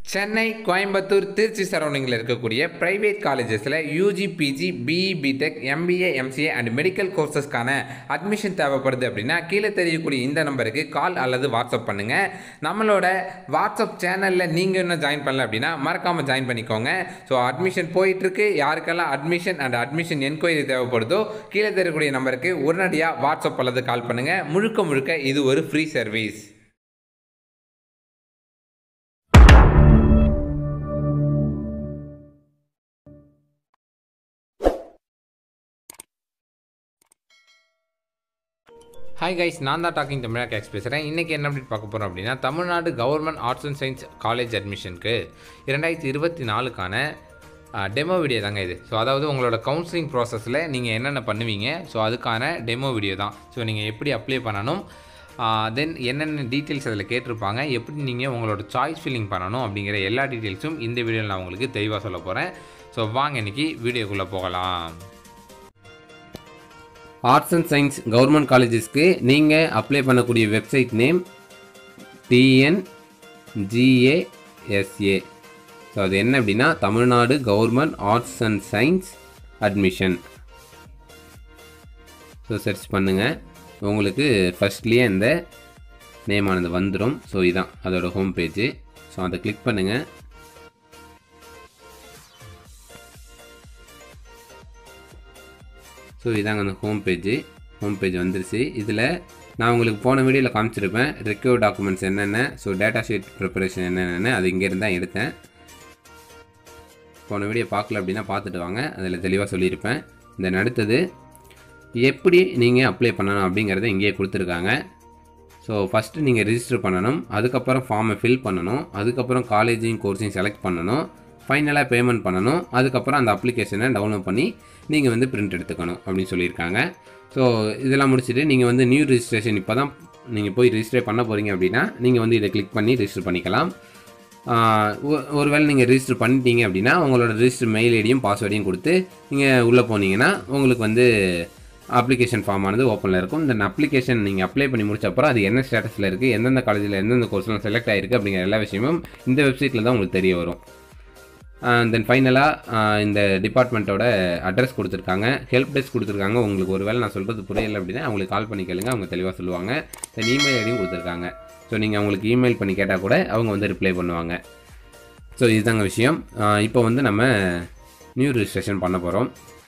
சென்னை கோயம்புத்தூர் திருச்சி சரௌண்டிங்கில் இருக்கக்கூடிய ப்ரைவேட் காலேஜஸில் UG PG BE BTech MBA MCA and medical கோர்சஸ்க்கான அட்மிஷன் தேவைப்படுது அப்படின்னா கீழே தெரியக்கூடிய இந்த நம்பருக்கு கால் அல்லது வாட்ஸ்அப் பண்ணுங்கள் நம்மளோட வாட்ஸ்அப் சேனலில் நீங்கள் இன்னும் ஜாயின் பண்ணல அப்படின்னா மறக்காமல் ஜாயின் பண்ணிக்கோங்க ஸோ அட்மிஷன் போயிட்டுருக்கு யாருக்கெல்லாம் அட்மிஷன் அண்ட் அட்மிஷன் என்கொயரி தேவைப்படுதோ கீழே தெரியக்கூடிய நம்பருக்கு உடனடியாக வாட்ஸ்அப் அல்லது கால் பண்ணுங்கள் முழுக்க முழுக்க இது ஒரு ஃப்ரீ சர்வீஸ் ஹாய் கைஸ் நான் தான் டாக்கிங் தமிழா கேக்ஸ் பேசுகிறேன் இன்றைக்கி என்ன அப்டேட் பார்க்க போகிறோம் அப்படின்னா Tamil Nadu government arts and science college அட்மிஷனுக்கு இரண்டாயிரத்தி இருபத்தி நாலுக்கான டெமோ வீடியோ தாங்க இது ஸோ அதாவது உங்களோட கவுன்சிலிங் ப்ராசஸில் நீங்கள் என்னென்ன பண்ணுவீங்க ஸோ அதுக்கான டெமோ வீடியோ தான் ஸோ நீங்கள் எப்படி அப்ளை பண்ணணும் தென் என்னென்ன டீட்டெயில்ஸ் அதில் கேட்டிருப்பாங்க எப்படி நீங்கள் உங்களோட சாய்ஸ் ஃபில்லிங் பண்ணணும் அப்படிங்கிற எல்லா டீட்டெயில்ஸும் இந்த வீடியோவில் நான் உங்களுக்கு தெளிவாக சொல்ல போகிறேன் ஸோ வாங்க இன்றைக்கி வீடியோக்குள்ளே போகலாம் ஆர்ட்ஸ் அண்ட் சயின்ஸ் கவர்மெண்ட் காலேஜஸ்க்கு நீங்கள் அப்ளை பண்ணக்கூடிய வெப்சைட் நேம் டிஎன்ஜிஏஎஸ்ஏ ஸோ அது என்ன அப்படின்னா Tamil Nadu government arts and science admission so search பண்ணுங்கள் உங்களுக்கு ஃபஸ்ட்லேயே இந்த நேமானது வந்துடும் ஸோ இதான் அதோட ஹோம் பேஜு ஸோ அதை கிளிக் பண்ணுங்கள் ஸோ இதாங்க அந்த ஹோம் பேஜு ஹோம் பேஜ் வந்துருச்சு இதில் நான் உங்களுக்கு போன வீடியோவில் காமிச்சிருப்பேன் ரெக்யூர் டாக்குமெண்ட்ஸ் என்னென்ன ஸோ டேட்டா ஷீட் ப்ரிப்பரேஷன் என்னென்னு அது இங்கேருந்து தான் எடுத்தேன் போன வீடியோ பார்க்கல அப்படின்னா பார்த்துட்டு வாங்க அதில் தெளிவாக சொல்லியிருப்பேன் இந்த அடுத்தது எப்படி நீங்கள் அப்ளை பண்ணணும் அப்படிங்கிறத இங்கேயே கொடுத்துருக்காங்க ஸோ ஃபஸ்ட்டு நீங்கள் ரிஜிஸ்டர் பண்ணணும் அதுக்கப்புறம் ஃபார்மை ஃபில் பண்ணணும் அதுக்கப்புறம் காலேஜையும் கோர்ஸையும் செலக்ட் பண்ணணும் ஃபைனலாக பேமெண்ட் பண்ணணும் அதுக்கப்புறம் அந்த அப்ளிகேஷனை டவுன்லோட் பண்ணி நீங்கள் வந்து பிரிண்ட் எடுத்துக்கணும் அப்படின்னு சொல்லியிருக்காங்க ஸோ இதெல்லாம் முடிச்சுட்டு நீங்கள் வந்து நியூ ரிஜிஸ்ட்ரேஷன் இப்போ தான் நீங்கள் போய் ரிஜிஸ்டர் பண்ண போகிறீங்க அப்படின்னா நீங்கள் வந்து இதை கிளிக் பண்ணி ரிஜிஸ்டர் பண்ணிக்கலாம் ஒருவேளை நீங்கள் ரிஜிஸ்டர் பண்ணிட்டீங்க அப்படின்னா உங்களோட ரிஜிஸ்டர் மெயில் ஐடியும் பாஸ்வேர்டையும் கொடுத்து நீங்கள் உள்ளே போனீங்கன்னா உங்களுக்கு வந்து அப்ளிகேஷன் ஃபார்ம் ஆனது ஓப்பனில் இருக்கும் இந்த அப்ளிகேஷன் நீங்கள் அப்ளை பண்ணி முடிச்ச அப்புறம் அது என்ன ஸ்டேட்டஸில் இருக்குது எந்தெந்த காலேஜில் எந்தெந்த கோர்ஸ்லாம் செலக்ட் ஆகிருக்கு அப்படிங்கிற எல்லா விஷயமும் இந்த வெப்சைட்டில் தான் உங்களுக்கு தெரிய வரும் தென் ஃபைனலாக இந்த டிபார்ட்மெண்ட்டோட அட்ரஸ் கொடுத்துருக்காங்க ஹெல்ப் டெஸ்க் கொடுத்துருக்காங்க உங்களுக்கு ஒரு வேளை நான் சொல்கிறது புரியலை அப்படின்னா அவங்களுக்கு கால் பண்ணி கேளுங்க அவங்க தெளிவாக சொல்லுவாங்க தென் இமெயில் ஐடியும் கொடுத்துருக்காங்க ஸோ நீங்கள் அவங்களுக்கு இமெயில் பண்ணி கேட்டால் கூட அவங்க வந்து ரிப்ளை பண்ணுவாங்க ஸோ இதுதாங்க விஷயம் இப்போ வந்து நம்ம நியூ ரிஜிஸ்ட்ரேஷன் பண்ண போகிறோம்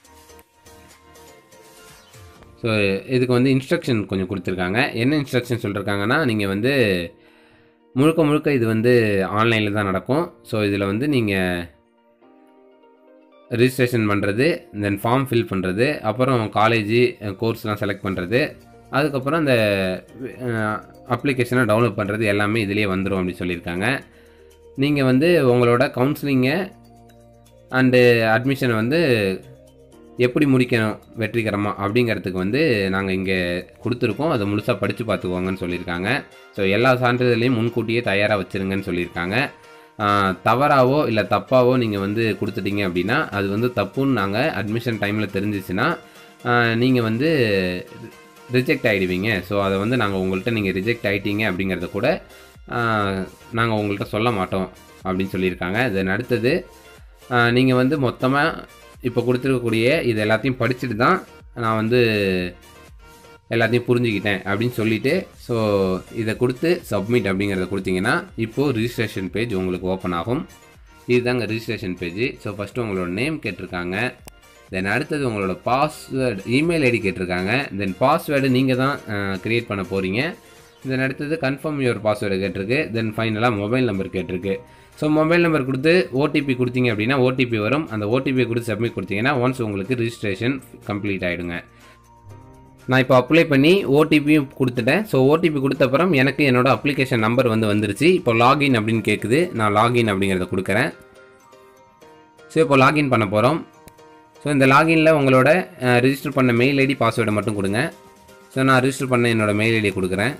ஸோ இதுக்கு வந்து இன்ஸ்ட்ரக்ஷன் கொஞ்சம் கொடுத்துருக்காங்க என்ன இன்ஸ்ட்ரக்ஷன் சொல்லியிருக்காங்கன்னா நீங்கள் வந்து முழுக்க முழுக்க இது வந்து ஆன்லைனில் தான் நடக்கும் ஸோ இதில் வந்து நீங்கள் ரிஜிஸ்ட்ரேஷன் பண்ணுறது தென் ஃபார்ம் ஃபில் பண்ணுறது அப்புறம் காலேஜு கோர்ஸ்லாம் செலக்ட் பண்ணுறது அதுக்கப்புறம் அந்த அப்ளிகேஷனை டவுன்லோட் பண்ணுறது எல்லாமே இதிலே வந்துடும் அப்படின்னு சொல்லியிருக்காங்க நீங்கள் வந்து உங்களோட கவுன்சிலிங்கை அண்டு அட்மிஷனை வந்து எப்படி முடிக்கணும் வெற்றிகரமாக அப்படிங்கிறதுக்கு வந்து நாங்கள் இங்கே கொடுத்துருக்கோம் அதை முழுசாக படித்து பார்த்துக்கோங்கன்னு சொல்லியிருக்காங்க ஸோ எல்லா சான்றிதழையும் முன்கூட்டியே தயாராக வச்சுருங்கன்னு சொல்லியிருக்காங்க தவறாவோ இல்லை தப்பாவோ நீங்கள் வந்து கொடுத்துட்டீங்க அப்படின்னா அது வந்து தப்புன்னு நாங்கள் அட்மிஷன் டைமில் தெரிஞ்சிச்சுன்னா நீங்கள் வந்து ரிஜெக்ட் ஆகிடுவீங்க ஸோ அதை வந்து நாங்கள் உங்கள்கிட்ட நீங்கள் ரிஜெக்ட் ஆகிட்டீங்க அப்படிங்கிறத கூட நாங்கள் உங்கள்கிட்ட சொல்ல மாட்டோம் அப்படின்னு சொல்லியிருக்காங்க தென் அடுத்தது நீங்கள் வந்து மொத்தமாக இப்போ கொடுத்துருக்கக்கூடிய இது எல்லாத்தையும் படிச்சுட்டு தான் நான் வந்து எல்லாத்தையும் புரிஞ்சுக்கிட்டேன் அப்படின்னு சொல்லிவிட்டு ஸோ இதை கொடுத்து சப்மிட் அப்படிங்கிறத கொடுத்தீங்கன்னா இப்போது ரிஜிஸ்ட்ரேஷன் பேஜ் உங்களுக்கு ஓப்பன் ஆகும் இதுதாங்க ரிஜிஸ்ட்ரேஷன் பேஜ் ஸோ ஃபஸ்ட்டு உங்களோட நேம் கேட்டிருக்காங்க தென் அடுத்தது உங்களோட பாஸ்வேர்டு இமெயில் ஐடி கேட்டிருக்காங்க தென் பாஸ்வேர்டு நீங்கள் தான் க்ரியேட் பண்ண போகிறீங்க தென் அடுத்தது கன்ஃபார்ம் யுவர் பாஸ்வேர்டு கேட்டிருக்கு தென் ஃபைனலாக மொபைல் நம்பர் கேட்டிருக்கு ஸோ மொபைல் நம்பர் கொடுத்து ஓடிபி கொடுத்தீங்க அப்படின்னா ஓடிபி வரும் அந்த ஓடிபி கொடுத்து சப்மிட் கொடுத்தீங்கன்னா ஒன்ஸ் உங்களுக்கு ரிஜிஸ்ட்ரேஷன் கம்ப்ளீட் ஆகிடுங்க நான் இப்போ அப்ளை பண்ணி ஓடிபியும் கொடுத்துட்டேன் ஸோ ஓடிபி கொடுத்த அப்புறம் எனக்கு என்னோட அப்ளிகேஷன் நம்பர் வந்து வந்துருச்சு இப்போ லாகின் அப்படின்னு கேட்குது நான் லாகின் அப்படிங்கிறத கொடுக்குறேன் ஸோ இப்போ லாகின் பண்ண போகிறோம் ஸோ இந்த லாகினில் உங்களோட ரிஜிஸ்டர் பண்ண மெயில் ஐடி பாஸ்வேர்டை மட்டும் கொடுங்க ஸோ நான் ரிஜிஸ்டர் பண்ண என்னோடய மெயில் ஐடியை கொடுக்குறேன்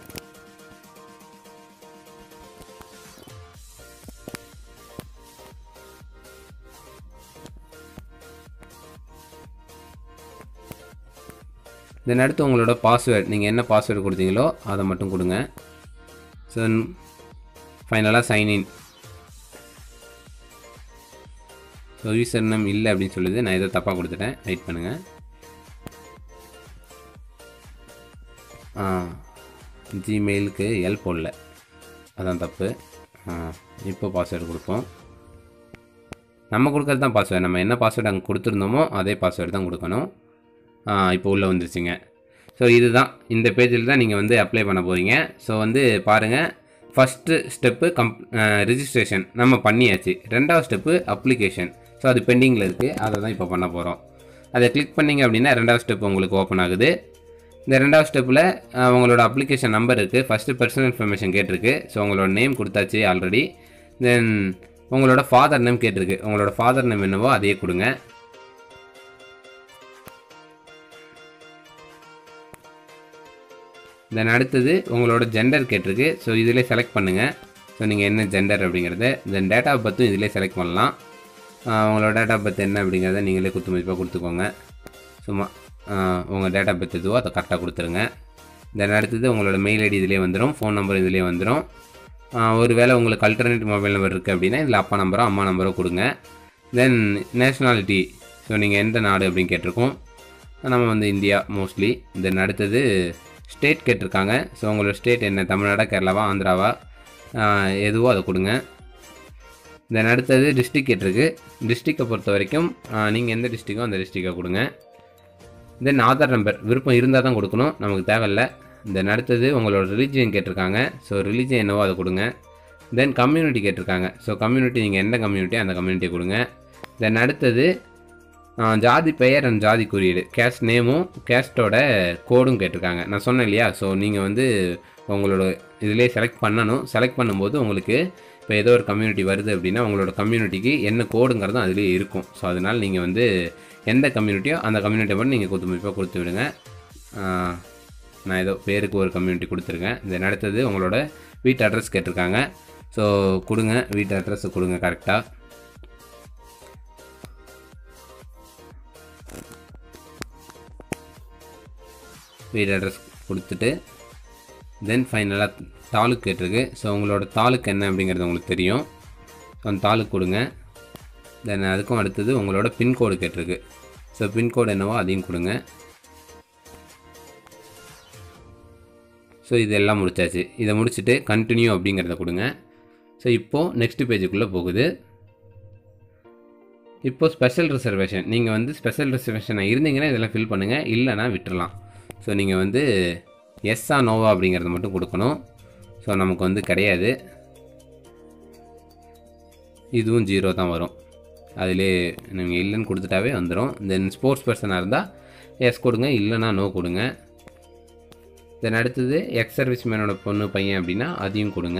தென் அடுத்து உங்களோட பாஸ்வேர்டு நீங்கள் என்ன பாஸ்வேர்டு கொடுத்தீங்களோ அதை மட்டும் கொடுங்க ஸோ ஃபைனலாக சைன்இன் ஸோ யூசர் நேம் இல்லை அப்படின்னு சொல்லுது நான் ஏதோ தப்பாக கொடுத்துட்டேன் வெயிட் பண்ணுங்கள் ஜிமெயிலுக்கு எல் போடல அதான் தப்பு இப்போ பாஸ்வேர்டு கொடுப்போம் நம்ம கொடுக்கறது தான் பாஸ்வேர்டு நம்ம என்ன பாஸ்வேர்டு அங்கே கொடுத்துருந்தோமோ அதே பாஸ்வேர்டு தான் கொடுக்கணும் இப்போ உள்ளே வந்துருச்சுங்க ஸோ இதுதான் இந்த பேஜில் தான் நீங்கள் வந்து அப்ளை பண்ண போகிறீங்க ஸோ வந்து பாருங்கள் ஃபஸ்ட்டு ஸ்டெப்பு கம் ரிஜிஸ்ட்ரேஷன் நம்ம பண்ணியாச்சு ரெண்டாவது ஸ்டெப்பு அப்ளிகேஷன் ஸோ அது பெண்டிங்கில் இருக்குது அதை தான் இப்போ பண்ண போகிறோம் அதை கிளிக் பண்ணிங்க அப்படின்னா ரெண்டாவது ஸ்டெப் உங்களுக்கு ஓப்பன் ஆகுது இந்த ரெண்டாவது ஸ்டெப்பில் உங்களோட அப்ளிகேஷன் நம்பர் இருக்குது ஃபஸ்ட்டு பர்சனல் இன்ஃபர்மேஷன் கேட்டிருக்கு ஸோ உங்களோட நேம் கொடுத்தாச்சு ஆல்ரெடி தென் உங்களோட ஃபாதர் நேம் கேட்டிருக்கு உங்களோட ஃபாதர் நேம் என்னவோ அதையே கொடுங்க தென் அடுத்தது உங்களோட ஜெண்டர் கேட்டிருக்கு ஸோ இதிலே செலக்ட் பண்ணுங்கள் ஸோ நீங்கள் என்ன ஜெண்டர் அப்படிங்கிறத தென் டேட் ஆஃப் பர்த்தும் இதிலே செலக்ட் பண்ணலாம் உங்களோட டேட் ஆஃப் பர்த் என்ன அப்படிங்கிறத நீங்களே குத்து மதிப்பாக கொடுத்துக்கோங்க சும்மா உங்கள் டேட் ஆஃப் பர்த் எதுவோ அதை கரெக்டாக கொடுத்துருங்க தென் அடுத்தது உங்களோட மெயில் ஐடி இதிலே வந்துடும் ஃபோன் நம்பர் இதிலே வந்துடும் ஒருவேளை உங்களுக்கு அல்டர்னேட் மொபைல் நம்பர் இருக்குது அப்படின்னா இதில் அப்பா நம்பரோ அம்மா நம்பரோ கொடுங்க தென் நேஷ்னாலிட்டி ஸோ நீங்கள் எந்த நாடு அப்படின்னு கேட்டிருக்கோம் நம்ம வந்து இந்தியா மோஸ்ட்லி தென் அடுத்தது ஸ்டேட் கேட்டிருக்காங்க ஸோ உங்களோட ஸ்டேட் என்ன தமிழ்நாடா கேரளாவா ஆந்திராவா எதுவோ அதை கொடுங்க தென் அடுத்தது டிஸ்ட்ரிக் கேட்டிருக்கு டிஸ்ட்ரிக்டை பொறுத்த வரைக்கும் நீங்கள் எந்த டிஸ்ட்ரிக்கோ அந்த டிஸ்ட்ரிக்கை கொடுங்க தென் ஆதார் நம்பர் விருப்பம் இருந்தால் தான் கொடுக்கணும் நமக்கு தேவையில்லை தென் அடுத்தது உங்களோட ரிலீஜியன் கேட்டிருக்காங்க ஸோ ரிலீஜியன் என்னவோ அதை கொடுங்க தென் கம்யூனிட்டி கேட்டிருக்காங்க ஸோ கம்யூனிட்டி நீங்கள் எந்த கம்யூனிட்டி அந்த கம்யூனிட்டியை கொடுங்க தென் அடுத்தது ஜாதி பெயர் அண்ட் ஜாதி குறியீடு கேஸ்ட் நேமும் கேஸ்ட்டோட கோடும் கேட்டிருக்காங்க நான் சொன்னேன் இல்லையா ஸோ நீங்கள் வந்து உங்களோட இதிலே செலக்ட் பண்ணணும் செலக்ட் பண்ணும்போது உங்களுக்கு இப்போ ஏதோ ஒரு கம்யூனிட்டி வருது அப்படின்னா உங்களோட கம்யூனிட்டிக்கு என்ன கோடுங்கிறதும் அதிலே இருக்கும் ஸோ அதனால் நீங்கள் வந்து எந்த கம்யூனிட்டியோ அந்த கம்யூனிட்டியை மட்டும் நீங்கள் கொடுத்து முடிப்பாக கொடுத்து விடுங்க நான் ஏதோ பேருக்கு ஒரு கம்யூனிட்டி கொடுத்துருக்கேன் தென் அடுத்தது உங்களோட வீட்டு அட்ரஸ் கேட்டிருக்காங்க ஸோ கொடுங்க வீட்டு அட்ரஸை கொடுங்க கரெக்டாக வீடு அட்ரஸ் கொடுத்துட்டு தென் ஃபைனலாக தாலுக்கு கேட்டிருக்கு ஸோ உங்களோட தாலுக்கு என்ன அப்படிங்கிறது உங்களுக்கு தெரியும் ஸோ அந்த தாலுக்கு கொடுங்க தென் அதுக்கும் அடுத்தது உங்களோட பின்கோடு கேட்டிருக்கு ஸோ பின்கோடு என்னவோ அதையும் கொடுங்க ஸோ இதெல்லாம் முடிச்சாச்சு இதை முடிச்சுட்டு கண்டினியூ அப்படிங்கிறத கொடுங்க ஸோ இப்போது நெக்ஸ்ட் பேஜுக்குள்ளே போகுது இப்போ ஸ்பெஷல் ரிசர்வேஷன் நீங்கள் வந்து ஸ்பெஷல் ரிசர்வேஷனாக இருந்தீங்கன்னா இதெல்லாம் ஃபில் பண்ணுங்கள் இல்லைனா விட்டுறலாம் ஸோ நீங்கள் வந்து எஸ்ஸா நோவா அப்படிங்கிறத மட்டும் கொடுக்கணும் ஸோ நமக்கு வந்து கிடையாது இதுவும் ஜீரோ தான் வரும் அதிலே நீங்கள் இல்லைன்னு கொடுத்துட்டாவே வந்துடும் தென் ஸ்போர்ட்ஸ் பர்சனாக இருந்தால் எஸ் கொடுங்க இல்லைனா நோ கொடுங்க தென் அடுத்தது எக்ஸ் சர்வீஸ் மேனோட பொண்ணு பையன் அப்படின்னா அதையும் கொடுங்க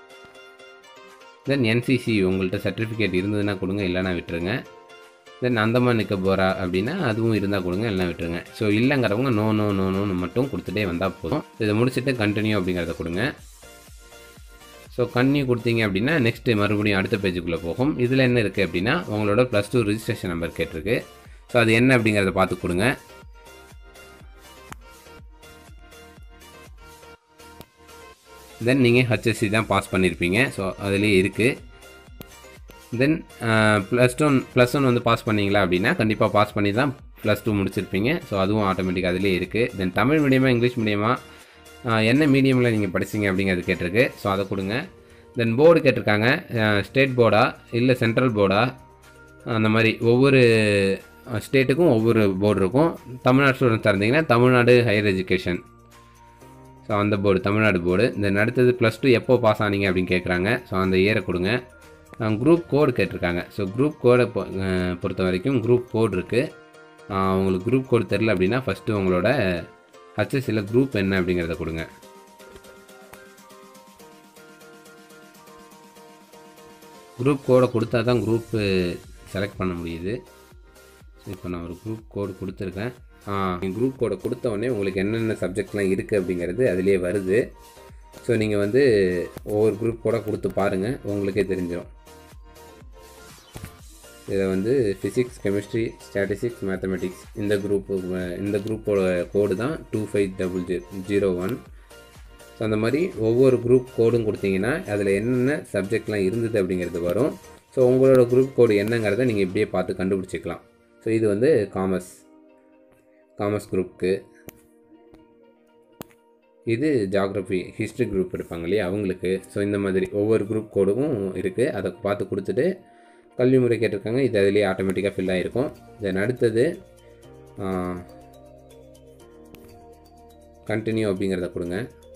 தென் என்சிசி உங்கள்கிட்ட சர்டிஃபிகேட் இருந்ததுன்னா கொடுங்க இல்லைனா விட்டுருங்க தென் அந்தமான் நிற்க போகிறா அப்படின்னா அதுவும் இருந்தால் கொடுங்க இல்லைனா விட்டுருங்க ஸோ இல்லைங்கிறவங்க நோ நோ நோ நோன்னு மட்டும் கொடுத்துட்டே வந்தால் போதும் இதை முடிச்சுட்டு கண்டினியூ அப்படிங்கிறத கொடுங்க ஸோ கன்னியூ கொடுத்தீங்க அப்படின்னா நெக்ஸ்ட்டு மறுபடியும் அடுத்த பேஜுக்குள்ளே போகும் இதில் என்ன இருக்குது அப்படின்னா உங்களோட ப்ளஸ் டூ ரிஜிஸ்ட்ரேஷன் நம்பர் கேட்டிருக்கு ஸோ அது என்ன அப்படிங்கிறத பார்த்து கொடுங்க தென் நீங்கள் ஹச்எஸ்சி தான் பாஸ் பண்ணியிருப்பீங்க ஸோ அதுலேயே இருக்குது then plus one plus one வந்து பாஸ் பண்ணீங்களா அப்படின்னா கண்டிப்பாக பாஸ் பண்ணி தான் ப்ளஸ் டூ முடிச்சிருப்பீங்க ஸோ அதுவும் ஆட்டோமேட்டிக்காக அதிலே இருக்குது தென் தமிழ் மீடியமா இங்கிலீஷ் மீடியமா என்ன மீடியமில் நீங்கள் படிச்சீங்க அப்படிங்கிறது கேட்டிருக்கு ஸோ அதை கொடுங்க தென் போர்டு கேட்டிருக்காங்க ஸ்டேட் போர்டா இல்லை சென்ட்ரல் போர்டா அந்த மாதிரி ஒவ்வொரு ஸ்டேட்டுக்கும் ஒவ்வொரு போர்டு இருக்கும் தமிழ்நாடு ஸ்டூடெண்ட்ஸாக இருந்தீங்கன்னா தமிழ்நாடு ஹையர் எஜுகேஷன் ஸோ அந்த போர்டு தமிழ்நாடு போர்டு தென் அடுத்தது ப்ளஸ் டூ எப்போ பாஸ் ஆனீங்க அப்படின்னு கேட்குறாங்க ஸோ அந்த இயரை கொடுங்க குரூப் கோடு கேட்டிருக்காங்க ஸோ குரூப் கோடை பொறுத்த வரைக்கும் குரூப் கோடு இருக்குது உங்களுக்கு குரூப் கோடு தெரில அப்படின்னா ஃபஸ்ட்டு உங்களோட ஹச்எஸ்சியில் குரூப் என்ன அப்படிங்கிறத கொடுங்க குரூப் கோடை கொடுத்தா தான் குரூப்பு செலக்ட் பண்ண முடியுது ஸோ இப்போ நான் ஒரு குரூப் கோடு கொடுத்துருக்கேன் குரூப் கோடை கொடுத்த உடனே உங்களுக்கு என்னென்ன சப்ஜெக்ட்லாம் இருக்குது அப்படிங்கிறது அதிலே வருது ஸோ நீங்கள் வந்து ஒவ்வொரு குரூப் கூட கொடுத்து பாருங்கள் உங்களுக்கே தெரிஞ்சிடும் இதில் வந்து ஃபிசிக்ஸ் கெமிஸ்ட்ரி ஸ்டாட்டிஸ்டிக்ஸ் மேத்தமெட்டிக்ஸ் இந்த குரூப்பு இந்த குரூப்போட கோடு தான் two five double G zero one so அந்த மாதிரி ஒவ்வொரு குரூப் கோடும் கொடுத்தீங்கன்னா அதில் என்னென்ன சப்ஜெக்ட்லாம் இருந்தது அப்படிங்கிறது வரும் ஸோ உங்களோட குரூப் கோடு என்னங்கிறத நீங்கள் இப்படியே பார்த்து கண்டுபிடிச்சிக்கலாம் ஸோ இது வந்து காமர்ஸ் காமர்ஸ் குரூப்புக்கு இது ஜாகிரஃபி ஹிஸ்ட்ரி குரூப் இருப்பாங்க இல்லையா அவங்களுக்கு ஸோ இந்த மாதிரி ஒவ்வொரு குரூப் கோடும் இருக்குது அதை பார்த்து கொடுத்துட்டு கல்வி முறை கேட்டிருக்காங்க இது அதிலேயே ஆட்டோமேட்டிக்காக ஃபில் ஆகிருக்கும் தென் அடுத்தது கண்டினியூ அப்படிங்கிறத கொடுங்க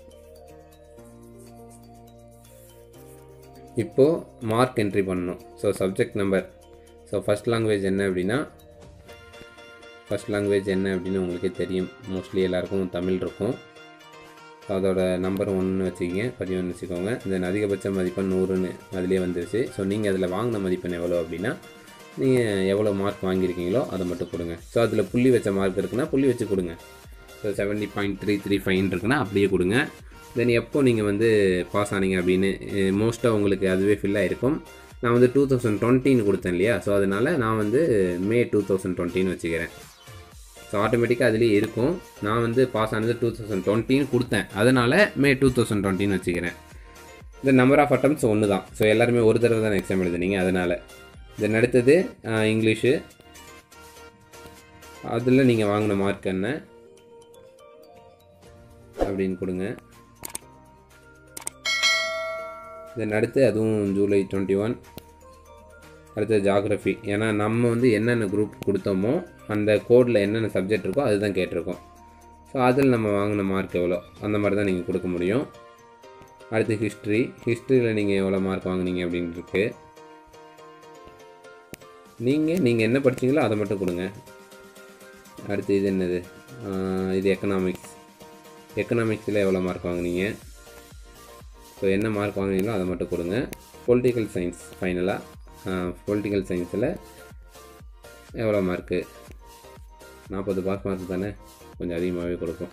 இப்போது மார்க் என்ட்ரி பண்ணணும் so subject number so first language என்ன அப்படின்னா ஃபஸ்ட் லாங்குவேஜ் என்ன அப்படின்னு உங்களுக்கே தெரியும் மோஸ்ட்லி எல்லாருக்கும் தமிழ் இருக்கும் ஸோ அதோட நம்பர் ஒன்று வச்சுக்கிங்க பதினொன்று வச்சுக்கோங்க தென் அதிகபட்ச மதிப்பெண் நூறுன்னு அதிலே வந்துருச்சு ஸோ நீங்கள் அதில் வாங்கின மதிப்பெண் எவ்வளோ அப்படின்னா நீங்கள் எவ்வளோ மார்க் வாங்கியிருக்கீங்களோ அதை மட்டும் கொடுங்க ஸோ அதில் புள்ளி வச்ச மார்க் இருக்குன்னா புள்ளி வச்சு கொடுங்க so seventy point three three five இருக்குன்னா அப்படியே கொடுங்க தென் எப்போ நீங்கள் வந்து பாஸ் ஆனீங்க அப்படின்னு மோஸ்ட்டாக உங்களுக்கு அதுவே ஃபில் ஆகிருக்கும் நான் வந்து டூ தௌசண்ட் டுவெண்ட்டின்னு கொடுத்தேன் இல்லையா ஸோ அதனால் நான் வந்து மே டூ தௌசண்ட் டுவெண்ட்டின்னு வச்சுக்கிறேன் ஸோ ஆட்டோமேட்டிக்காக அதுலேயே இருக்கும் நான் வந்து பாஸ் ஆனது டூ தௌசண்ட் டுவெண்ட்டின்னு கொடுத்தேன் அதனால் மே டூ தௌசண்ட் டுவெண்ட்டின்னு வச்சுக்கிறேன் இந்த நம்பர் ஆஃப் அட்டம்ஸ் ஒன்று தான் ஸோ எல்லாருமே ஒரு தடவை தான் எக்ஸாம் எழுதுனீங்க அதனால் தென் அடுத்தது ஆஹ், இங்கிலீஷு அதில் நீங்கள் வாங்கின மார்க் என்ன அப்படின்னு கொடுங்க தென் அடுத்து அதுவும் ஜூலை டுவெண்ட்டி ஒன் அடுத்தது ஜாகிரஃபி ஏன்னா நம்ம வந்து என்னென்ன குரூப் கொடுத்தோமோ அந்த கோடில் என்னென்ன சப்ஜெக்ட் இருக்கோ அதுதான் கேட்டிருக்கோம் ஸோ அதில் நம்ம வாங்கின மார்க் எவ்வளோ அந்த மாதிரி தான் நீங்கள் கொடுக்க முடியும் அடுத்து ஹிஸ்ட்ரி ஹிஸ்ட்ரியில் நீங்கள் எவ்வளோ மார்க் வாங்குனீங்க அப்படின்னு இருக்கு நீங்கள் நீங்கள் என்ன படிச்சீங்களோ அதை மட்டும் கொடுங்க அடுத்து இது என்னது ஆஹ் இது எக்கனாமிக்ஸ் எக்கனாமிக்ஸில் எவ்வளோ மார்க் வாங்குனீங்க ஸோ என்ன மார்க் வாங்குனீங்களோ அதை மட்டும் கொடுங்க பொலிட்டிக்கல் சயின்ஸ் ஃபைனலாக பொலிட்டிக்கல் சயின்ஸில் எவ்வளோ மார்க்கு நாற்பது பாஸ் மார்க் தானே கொஞ்சம் அதிகமாகவே கொடுக்கும்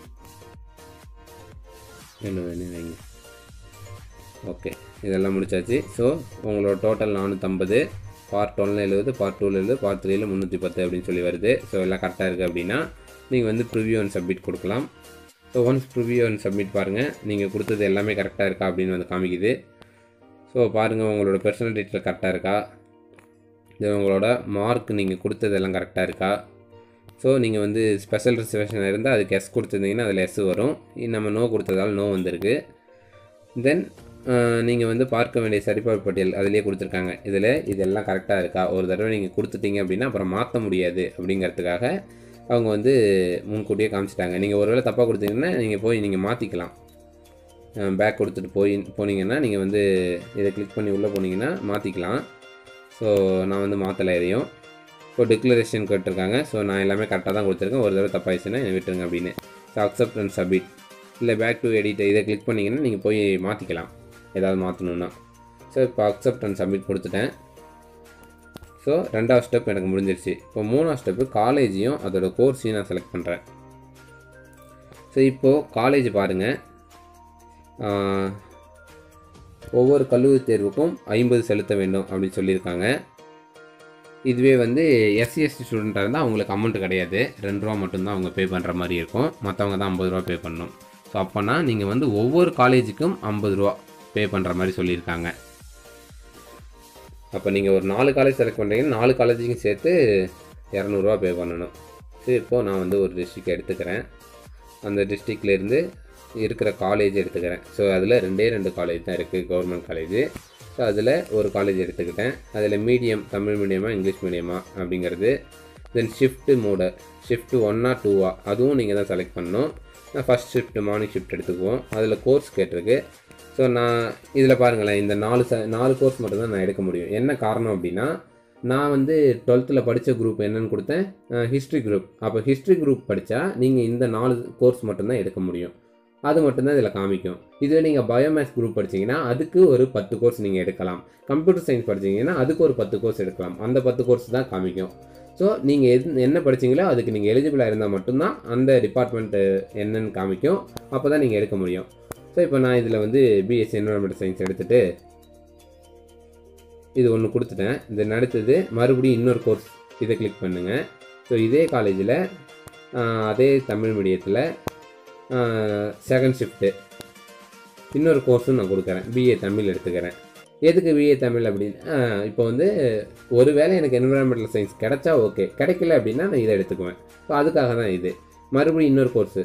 எழுபது வைங்க ஓகே இதெல்லாம் முடிச்சாச்சு ஸோ உங்களோட டோட்டல் நானூற்றம்பது பார்ட் ஒன்ல எழுபது பார்ட் டூவில் எழுபது பார்ட் த்ரீல முந்நூற்றி பத்து அப்படின்னு சொல்லி வருது ஸோ எல்லாம் கரெக்டாக இருக்குது அப்படின்னா நீங்கள் வந்து ப்ரிவியூ அண்ட் சப்மிட் கொடுக்கலாம் so once preview and submit பாருங்கள் நீங்கள் கொடுத்தது எல்லாமே கரெக்டாக இருக்கா அப்படின்னு வந்து காமிக்குது ஸோ பாருங்கள் உங்களோட பர்சனல் டீட்டெயில் கரெக்டாக இருக்கா இது உங்களோட மார்க் நீங்கள் கொடுத்தது எல்லாம் கரெக்டாக இருக்கா ஸோ நீங்கள் வந்து ஸ்பெஷல் ரிசர்வேஷன் இருந்தால் அதுக்கு எஸ் கொடுத்துருந்தீங்கன்னா அதில் எஸ் வரும் இ- நம்ம நோ கொடுத்ததால நோ வந்திருக்கு தென் நீங்கள் வந்து பார்க்க வேண்டிய சரிபார்ப்பு பட்டியல் அதிலே கொடுத்துருக்காங்க இதில் இதெல்லாம் கரெக்டாக இருக்கா ஒரு தடவை நீங்கள் கொடுத்துட்டீங்க அப்படின்னா அப்புறம் மாற்ற முடியாது அப்படிங்கிறதுக்காக அவங்க வந்து முன்கூட்டியே காமிச்சிட்டாங்க நீங்கள் ஒருவேளை தப்பாக கொடுத்தீங்கன்னா நீங்கள் போய் நீங்கள் மாற்றிக்கலாம் பேக் கொடுத்துட்டு போய் போனீங்கன்னா நீங்கள் வந்து இதை கிளிக் பண்ணி உள்ளே போனீங்கன்னா மாற்றிக்கலாம் ஸோ நான் வந்து மாற்றலை எதையும் இப்போ டிக்ளரேஷன் கேட்டிருக்காங்க ஸோ நான் எல்லாமே கரெக்டாக தான் கொடுத்துருக்கேன் ஒரு தடவை தப்பாயிடுச்சுன்னா என்னை விட்டுருங்க அப்படின்னு ஸோ அக்செப்ட் அண்ட் சப்மிட் இல்லை பேக் டு எடிட் இதை கிளிக் பண்ணிங்கன்னா நீங்கள் போய் மாற்றிக்கலாம் ஏதாவது மாற்றணுன்னா ஸோ இப்போ அக்செப்ட் அண்ட் சப்மிட் கொடுத்துட்டேன் ஸோ ரெண்டாவது ஸ்டெப் எனக்கு முடிஞ்சிருச்சு இப்போ மூணாவது ஸ்டெப்பு காலேஜையும் அதோட கோர்ஸையும் நான் செலக்ட் பண்ணுறேன் ஸோ இப்போது காலேஜ் பாருங்கள் ஒவ்வொரு கல்லூரி தேர்வுக்கும் ஐம்பது செலுத்த வேண்டும் அப்படின்னு சொல்லியிருக்காங்க இதுவே வந்து எஸ்சி எஸ்டி ஸ்டூடெண்ட்டாக இருந்தால் அவங்களுக்கு அமௌண்ட் கிடையாது ரெண்டு ரூபா மட்டும்தான் அவங்க பே பண்ணுற மாதிரி இருக்கும் மற்றவங்க தான் ஐம்பது ரூபா பே பண்ணணும் ஸோ அப்போனா நீங்கள் வந்து ஒவ்வொரு காலேஜுக்கும் ஐம்பது ரூபா பே பண்ணுற மாதிரி சொல்லியிருக்காங்க அப்போ நீங்கள் ஒரு நாலு காலேஜ் செலக்ட் பண்ணுறீங்கன்னா நாலு காலேஜுக்கும் சேர்த்து இரநூறுவா பே பண்ணணும் சரி இப்போது நான் வந்து ஒரு டிஸ்ட்ரிக்ட் எடுத்துக்கிறேன் அந்த டிஸ்ட்ரிக்ட்லேருந்து இருக்கிற காலேஜ் எடுத்துக்கிறேன் ஸோ அதில் ரெண்டே ரெண்டு காலேஜ் தான் இருக்குது கவர்மெண்ட் காலேஜ் ஸோ அதில் ஒரு காலேஜ் எடுத்துக்கிட்டேன் அதில் மீடியம் தமிழ் மீடியமா இங்கிலீஷ் மீடியமா அப்படிங்கிறது தென் ஷிஃப்ட்டு மோடு ஷிஃப்ட்டு ஒன்னா டூவா அதுவும் நீங்கள் தான் செலக்ட் பண்ணணும் நான் ஃபஸ்ட் ஷிஃப்ட் மார்னிங் ஷிஃப்ட் எடுத்துக்குவோம் அதில் கோர்ஸ் கேட்டிருக்கு ஸோ நான் இதில் பாருங்களேன் இந்த நாலு ச நாலு கோர்ஸ் மட்டும் தான் நான் எடுக்க முடியும் என்ன காரணம் அப்படின்னா நான் வந்து டுவெல்த்தில் படித்த குரூப் என்னன்னு கொடுத்தேன் ஹிஸ்ட்ரி குரூப் அப்போ ஹிஸ்ட்ரி குரூப் படித்தா நீங்கள் இந்த நாலு கோர்ஸ் மட்டும்தான் எடுக்க முடியும் அது மட்டும்தான் இதில் காமிக்கும் இதுவே நீங்கள் பயோமேத்ஸ் குரூப் படிச்சீங்கன்னா அதுக்கு ஒரு பத்து கோர்ஸ் நீங்கள் எடுக்கலாம் கம்ப்யூட்டர் சயின்ஸ் படிச்சீங்கன்னா அதுக்கு ஒரு பத்து கோர்ஸ் எடுக்கலாம் அந்த பத்து கோர்ஸ் தான் காமிக்கும் ஸோ நீங்கள் எது என்ன படிச்சீங்களோ அதுக்கு நீங்கள் எலிஜிபிளாக இருந்தால் மட்டும்தான் அந்த டிபார்ட்மெண்ட்டு என்னன்னு காமிக்கும் அப்போ தான் நீங்கள் எடுக்க முடியும் ஸோ இப்போ நான் இதில் வந்து பிஎஸ்சி என்வரன்மெண்ட் சயின்ஸ் எடுத்துகிட்டு இது ஒன்று கொடுத்துட்டேன் இது அடுத்தது மறுபடியும் இன்னொரு கோர்ஸ் இதை கிளிக் பண்ணுங்கள் ஸோ இதே காலேஜில் அதே தமிழ் மீடியத்தில் செகண்ட் ஷிஃப்ட்டு இன்னொரு கோர்ஸும் நான் கொடுக்குறேன் பிஏ தமிழ் எடுத்துக்கிறேன் எதுக்கு விஏ தமிழ் அப்படின்னு இப்போ வந்து ஒரு வேளை எனக்கு என்விரான்மெண்டல் சயின்ஸ் கிடைச்சா ஓகே கிடைக்கல அப்படின்னா நான் இதை எடுத்துக்குவேன் ஸோ அதுக்காக தான் இது மறுபடியும் இன்னொரு கோர்ஸு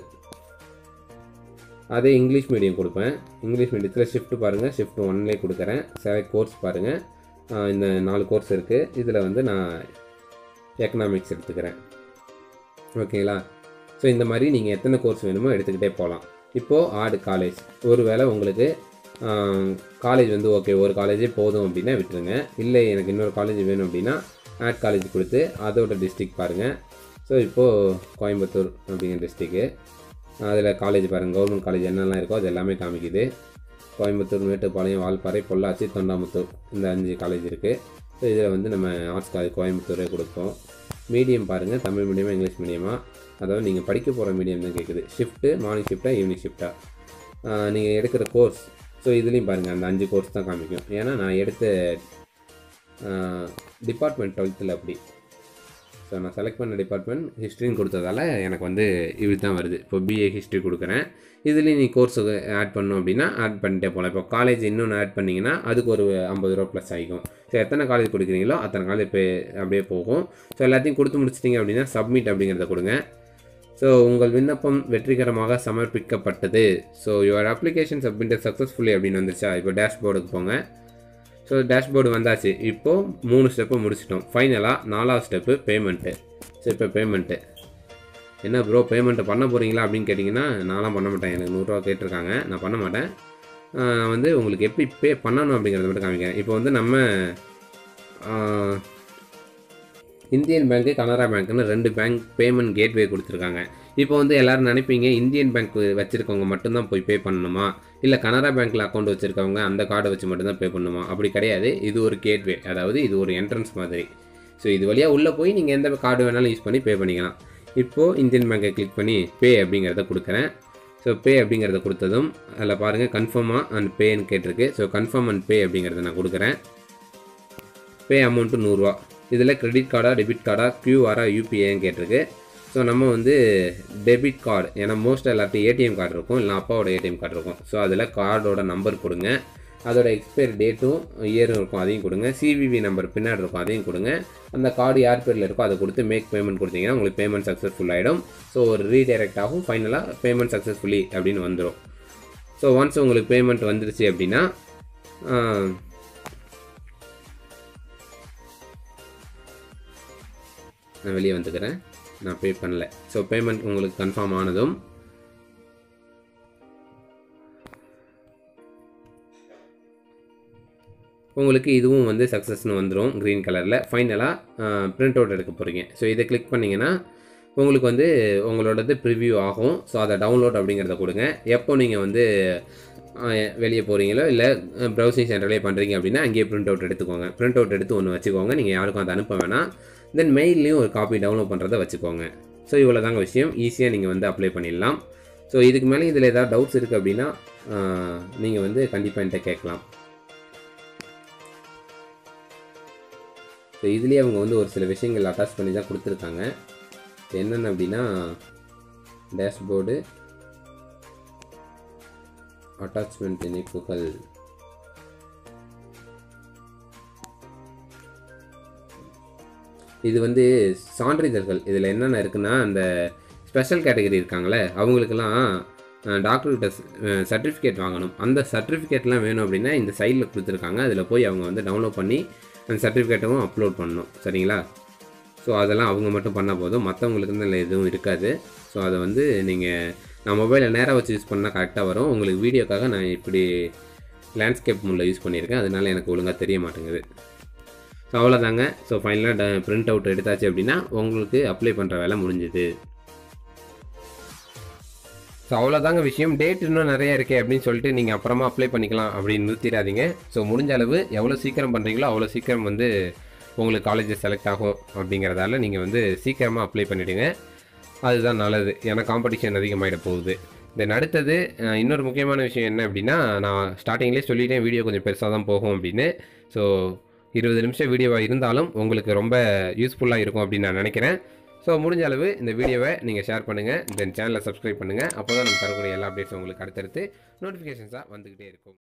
அதே இங்கிலீஷ் மீடியம் கொடுப்பேன் இங்கிலீஷ் மீடியத்தில் ஷிஃப்ட் பாருங்கள் ஷிஃப்ட் ஒன்லேயே கொடுக்குறேன் செலக்ட் கோர்ஸ் பாருங்கள் இந்த நாலு கோர்ஸ் இருக்குது இதில் வந்து நான் எக்கனாமிக்ஸ் எடுத்துக்கிறேன் ஓகேங்களா ஸோ இந்த மாதிரி நீங்கள் எத்தனை கோர்ஸ் வேணுமோ எடுத்துக்கிட்டே போகலாம் இப்போது ஆடு காலேஜ் ஒருவேளை உங்களுக்கு காலேஜ் வந்து ஓகே ஒரு காலேஜே போதும் அப்படின்னா விட்டுருங்க இல்லை எனக்கு இன்னொரு காலேஜ் வேணும் அப்படின்னா ஆட் காலேஜ் கொடுத்து அதோட டிஸ்ட்ரிக் பாருங்கள் ஸோ இப்போது கோயம்புத்தூர் அப்படிங்கிற டிஸ்ட்ரிக்கு அதில் காலேஜ் பாருங்கள் கவர்மெண்ட் காலேஜ் என்னெல்லாம் இருக்கோ அது எல்லாமே காமிக்குது கோயம்புத்தூர் மேட்டுப்பாளையம் வால்பாறை பொள்ளாச்சி தொண்டாமுத்தூர் இந்த அஞ்சு காலேஜ் இருக்குது ஸோ இதில் வந்து நம்ம ஆர்ட்ஸ் காலேஜ் கோயம்புத்தூரே கொடுப்போம் மீடியம் பாருங்கள் தமிழ் மீடியமா இங்கிலீஷ் மீடியமா அதாவது நீங்கள் படிக்க போகிற மீடியம் தான் கேட்குது ஷிஃப்ட்டு மார்னிங் ஷிஃப்ட்டாக ஈவினிங் ஷிஃப்ட்டாக நீங்கள் எடுக்கிற கோர்ஸ் ஸோ இதுலேயும் பாருங்கள் அந்த அஞ்சு கோர்ஸ் தான் காமிக்கும் ஏன்னா நான் எடுத்த டிபார்ட்மெண்ட் டுவெல்த்தில் அப்படி ஸோ நான் செலக்ட் பண்ண டிபார்ட்மெண்ட் ஹிஸ்ட்ரின்னு கொடுத்ததால எனக்கு வந்து இது தான் வருது இப்போ பிஏ ஹிஸ்ட்ரி கொடுக்குறேன் இதுலேயும் நீ கோர்ஸ் ஆட் பண்ணணும் அப்படின்னா ஆட் பண்ணிட்டே போகலாம் இப்போ காலேஜ் இன்னொன்று ஆட் பண்ணிங்கன்னா அதுக்கு ஒரு ஐம்பது ரூபா ப்ளஸ் ஆகிக்கும் ஸோ எத்தனை காலேஜ் கொடுக்குறீங்களோ அத்தனை காலேஜ் இப்போ அப்படியே போகும் ஸோ எல்லாத்தையும் கொடுத்து முடிச்சிட்டிங்க அப்படின்னா சப்மிட் அப்படிங்கிறத கொடுங்க ஸோ உங்கள் விண்ணப்பம் வெற்றிகரமாக சமர்ப்பிக்கப்பட்டது so your application submitted successfully அப்படின்னு வந்துருச்சா இப்போ டேஷ்போர்டுக்கு போங்க ஸோ டேஷ்போர்டு வந்தாச்சு இப்போது மூணு ஸ்டெப்பு முடிச்சிட்டோம் ஃபைனலாக நாலாவது ஸ்டெப்பு பேமெண்ட்டு ஸோ இப்போ பேமெண்ட்டு என்ன ப்ரோ பேமெண்ட்டு பண்ண போகிறீங்களா அப்படின்னு கேட்டிங்கன்னா நான்லாம் பண்ண மாட்டேன் எனக்கு நூறுரூவா கேட்டிருக்காங்க நான் பண்ண மாட்டேன் நான் வந்து உங்களுக்கு எப்படி பே பண்ணணும் அப்படிங்கிறத மட்டும் காமிக்கிறேன் இப்போ வந்து நம்ம ஆஹ், இந்தியன் பேங்க்கு கனரா பேங்க்னு ரெண்டு பேங்க் பேமெண்ட் கேட்வே கொடுத்துருக்காங்க இப்போ வந்து எல்லோரும் நினைப்பீங்க இந்தியன் பேங்க் வச்சுருக்கவங்க மட்டும்தான் போய் பே பண்ணணுமா இல்லை கனரா பேங்க்கில் அக்கௌண்ட் வச்சுருக்கவங்க அந்த கார்டை வச்சு மட்டும்தான் பே பண்ணணுமா அப்படி கிடையாது இது ஒரு கேட்வே அதாவது இது ஒரு என்ட்ரன்ஸ் மாதிரி ஸோ இது வழியாக உள்ளே போய் நீங்கள் எந்த கார்டு வேணாலும் யூஸ் பண்ணி பே பண்ணிக்கலாம் இப்போது இந்தியன் பேங்கை கிளிக் பண்ணி பே அப்படிங்கிறத கொடுக்குறேன் ஸோ பே அப்படிங்கிறத கொடுத்ததும் அதில் பாருங்கள் கன்ஃபார்மாக அண்ட் பேன்னு கேட்டிருக்கு ஸோ கன்ஃபார்ம் அண்ட் பே அப்படிங்கிறத நான் கொடுக்குறேன் பே அமௌண்ட்டு நூறுரூவா இதில் கிரெடிட் கார்டா டெபிட் கார்டா கியூஆரா யூபிஐன்னு கேட்டிருக்கு ஸோ நம்ம வந்து டெபிட் கார்டு ஏன்னா மோஸ்ட் எல்லாத்தையும் ஏடிஎம் கார்டு இருக்கும் இல்லை அப்பாவோட ஏடிஎம் கார்டு இருக்கும் ஸோ அதில் கார்டோட நம்பர் கொடுங்க அதோட எக்ஸ்பைரி டேட்டும் இயரும் இருக்கும் அதையும் கொடுங்க சிவிவி நம்பர் பின்னாடி இருக்கும் அதையும் கொடுங்க அந்த கார்டு யார் பேரில் இருக்கோ அதை கொடுத்து மேக் பேமெண்ட் கொடுத்தீங்கன்னா உங்களுக்கு பேமெண்ட் சக்ஸஸ்ஃபுல் ஆகிடும் ஸோ ஒரு ரீடைரக்ட் ஆகும் ஃபைனலாக பேமெண்ட் சக்ஸஸ்ஃபுல்லி அப்படின்னு வந்துடும் ஸோ ஒன்ஸ் உங்களுக்கு பேமெண்ட் வந்துருச்சு அப்படின்னா ஆஹ், நான் வெளியே வந்துக்கிறேன் நான் பே பண்ணல ஸோ பேமெண்ட் உங்களுக்கு கன்ஃபார்ம் ஆனதும் உங்களுக்கு இதுவும் வந்து சக்ஸஸ்னு வந்துடும் க்ரீன் கலரில் ஃபைனலாக பிரிண்ட் அவுட் எடுக்க போகிறீங்க ஸோ இதை கிளிக் பண்ணிங்கன்னா உங்களுக்கு வந்து உங்களோடது ப்ரிவ்யூ ஆகும் ஸோ அதை டவுன்லோட் அப்படிங்கிறத கொடுங்க எப்போ நீங்கள் வந்து வெளியே போகிறீங்களோ இல்லை ப்ரௌசிங் சென்டர்லேயே பண்ணுறீங்க அப்படின்னா அங்கேயே பிரிண்ட் அவுட் எடுத்துக்கோங்க பிரிண்ட் அவுட் எடுத்து ஒன்று வச்சுக்கோங்க நீங்கள் யாருக்கும் அதை அனுப்ப வேணாம் தென் மெயில்லையும் ஒரு காப்பி டவுன்லோட் பண்ணுறதை வச்சுக்கோங்க ஸோ இவ்வளோ தாங்க விஷயம் ஈஸியாக நீங்கள் வந்து அப்ளை பண்ணிடலாம் ஸோ இதுக்கு மேலே இதில் ஏதாவது டவுட்ஸ் இருக்குது அப்படின்னா நீங்கள் வந்து கண்டிப்பாக என்கிட்ட கேட்கலாம் ஸோ இதுலேயே அவங்க வந்து ஒரு சில விஷயங்கள் அட்டாச் பண்ணி தான் கொடுத்துருக்காங்க என்னென்ன அப்படின்னா டேஷ்போர்டு அட்டாச்மெண்ட் இணைப்புகள் இது வந்து சான்றிதழ்கள் இதில் என்னென்ன இருக்குன்னா அந்த ஸ்பெஷல் கேட்டகரி இருக்காங்களே அவங்களுக்கெல்லாம் டாக்டர்கிட்ட சர்டிஃபிகேட் வாங்கணும் அந்த சர்டிஃபிகேட்லாம் வேணும் அப்படின்னா இந்த சைடில் கொடுத்துருக்காங்க அதில் போய் அவங்க வந்து டவுன்லோட் பண்ணி அந்த சர்டிஃபிகேட்டும் அப்லோட் பண்ணணும் சரிங்களா ஸோ அதெல்லாம் அவங்க மட்டும் பண்ணால் போதும் மற்றவங்களுக்கு வந்து இதில் எதுவும் இருக்காது ஸோ அதை வந்து நீங்கள் நான் மொபைலில் நேராக வச்சு யூஸ் பண்ணால் கரெக்டாக வரும் உங்களுக்கு வீடியோக்காக நான் இப்படி லேண்ட்ஸ்கேப் மூலில் யூஸ் பண்ணியிருக்கேன் அதனால எனக்கு ஒழுங்காக தெரிய மாட்டேங்குது ஸோ அவ்வளோதாங்க ஸோ ஃபைனலாக பிரிண்ட் அவுட் எடுத்தாச்சு அப்படின்னா உங்களுக்கு அப்ளை பண்ணுற வேலை முடிஞ்சுது ஸோ அவ்வளோதாங்க விஷயம் டேட் இன்னும் நிறைய இருக்கே அப்படின்னு சொல்லிட்டு நீங்கள் அப்புறமா அப்ளை பண்ணிக்கலாம் அப்படின்னு நிறுத்திடாதீங்க ஸோ முடிஞ்ச அளவு எவ்வளோ சீக்கிரம் பண்ணுறீங்களோ அவ்வளோ சீக்கிரம் வந்து உங்களுக்கு காலேஜஸ் செலக்ட் ஆகும் அப்படிங்கிறதால நீங்கள் வந்து சீக்கிரமாக அப்ளை பண்ணிவிடுங்க அதுதான் நல்லது ஏன்னா காம்படிஷன் அதிகமாகிட போகுது தென் அடுத்தது அஹ், இன்னொரு முக்கியமான விஷயம் என்ன அப்படின்னா நான் ஸ்டார்டிங்லேயே சொல்லிட்டேன் வீடியோ கொஞ்சம் பெருசாக தான் போகும் அப்படின்னு ஸோ இருபது நிமிஷம் வீடியோவாக இருந்தாலும் உங்களுக்கு ரொம்ப யூஸ்ஃபுல்லாக இருக்கும் அப்படின்னு நான் நினைக்கிறேன் ஸோ முடிஞ்ச அளவு இந்த வீடியோவை நீங்கள் ஷேர் பண்ணுங்கள் தென் சேனலை சப்ஸ்கிரைப் பண்ணுங்கள் அப்போ தான் நம்ம தரக்கூடிய எல்லா அப்டேட்ஸும் உங்களுக்கு அடுத்தடுத்து நோட்டிஃபிகேஷன்ஸாக வந்துக்கிட்டே இருக்கும்